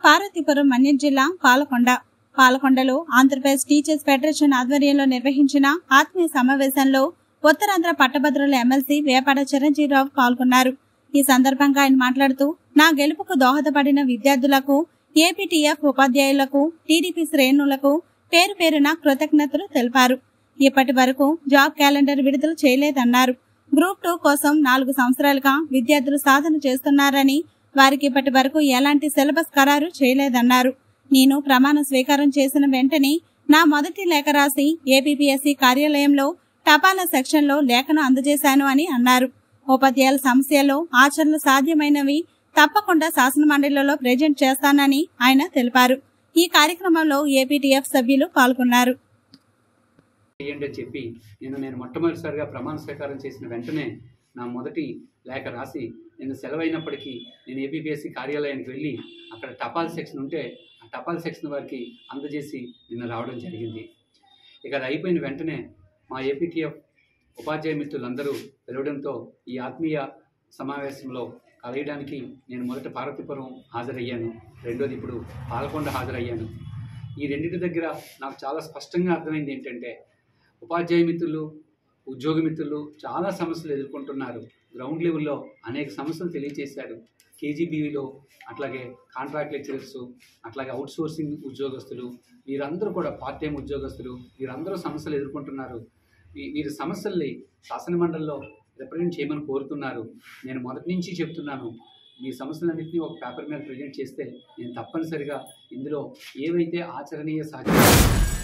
పార్వతీపురం మన్యం జిల్లా Palakonda పాలకొండలో Andhra Pradesh teachers federation ఆధ్వర్యంలో నిర్వహించిన ఆత్మీయ సమావేశంలో ఉత్తరాంధ్ర పట్టభద్రుల ఎమ్మెల్సీ వేపాడ చిరంజీవిరావు పాల్గొన్నారు ఈ సందర్భంగా ఆయన మాట్లాడుతూ నా గెలుపుకు దోహదపడిన విద్యార్థులకు ఏపీటీఎఫ్ ఉపాధ్యాయులకు టీడీపీ శ్రేణులకు పేరు పేరున కృతజ్ఞతలు తెలిపారు ఇప్పటి వరకు జాబ్ క్యాలెండర్ విడుదల చేయలేదన్నారు గ్రూప్ టూ కోసం నాలుగు సంవత్సరాలుగా విద్యార్థులు సాధన చేస్తున్నారని వారికి ఇప్పటి వరకు ఎలాంటి సిలబస్ ఖరారు చేయలేదన్నారు నేను ప్రమాణ స్వీకారం చేసిన వెంటనే నా మొదటి లేఖ రాసి ఏపీపీఎస్సీ కార్యాలయంలో టపాలా సెక్షన్లో లేఖను అందజేశాను అని అన్నారు ఉపాధ్యాయుల సమస్యల్లో ఆచరణ సాధ్యమైనవి తప్పకుండా శాసనమండలిలో ప్రెజెంట్ చేస్తానని ఆయన తెలిపారు ఈ కార్యక్రమంలో ఏపీటీఎఫ్ సభ్యులు పాల్గొన్నారు చేయండి అని చెప్పి నేను నేను మొట్టమొదటిసారిగా ప్రమాణ స్వీకారం చేసిన వెంటనే నా మొదటి లేఖ రాసి నేను సెలవైనప్పటికీ నేను ఏపీపీఎస్సీ కార్యాలయానికి వెళ్ళి అక్కడ టపాల్ సెక్షన్ ఉంటే ఆ టపాల్ సెక్షన్ వారికి అందజేసి నిన్న రావడం జరిగింది ఇక అది అయిపోయిన వెంటనే మా ఏపీటీఎఫ్ ఉపాధ్యాయ మిత్రులందరూ పిలవడంతో ఈ ఆత్మీయ సమావేశంలో కలయడానికి నేను మొదట పార్వతీపురం హాజరయ్యాను రెండోది ఇప్పుడు పాలకొండ హాజరయ్యాను ఈ రెండింటి దగ్గర నాకు చాలా స్పష్టంగా అర్థమైంది ఏంటంటే ఉపాధ్యాయ మిత్రులు ఉద్యోగ మిత్రులు చాలా సమస్యలు ఎదుర్కొంటున్నారు గ్రౌండ్ లెవెల్లో అనేక సమస్యలు తెలియజేశారు కేజీబీవీలో అట్లాగే కాంట్రాక్ట్ లెక్చరర్స్ అట్లాగే అవుట్ సోర్సింగ్ ఉద్యోగస్తులు వీరందరూ కూడా పార్ట్ టైం ఉద్యోగస్తులు వీరందరూ సమస్యలు ఎదుర్కొంటున్నారు వీ- వీరి సమస్యల్ని శాసనమండలిలో రిప్రజెంట్ చేయమని కోరుతున్నారు నేను మొదటి నుంచి చెప్తున్నాను మీ సమస్యలన్నింటినీ ఒక పేపర్ మీద ప్రజెంట్ చేస్తే నేను తప్పనిసరిగా ఇందులో ఏవైతే ఆచరణీయ సాధ్యం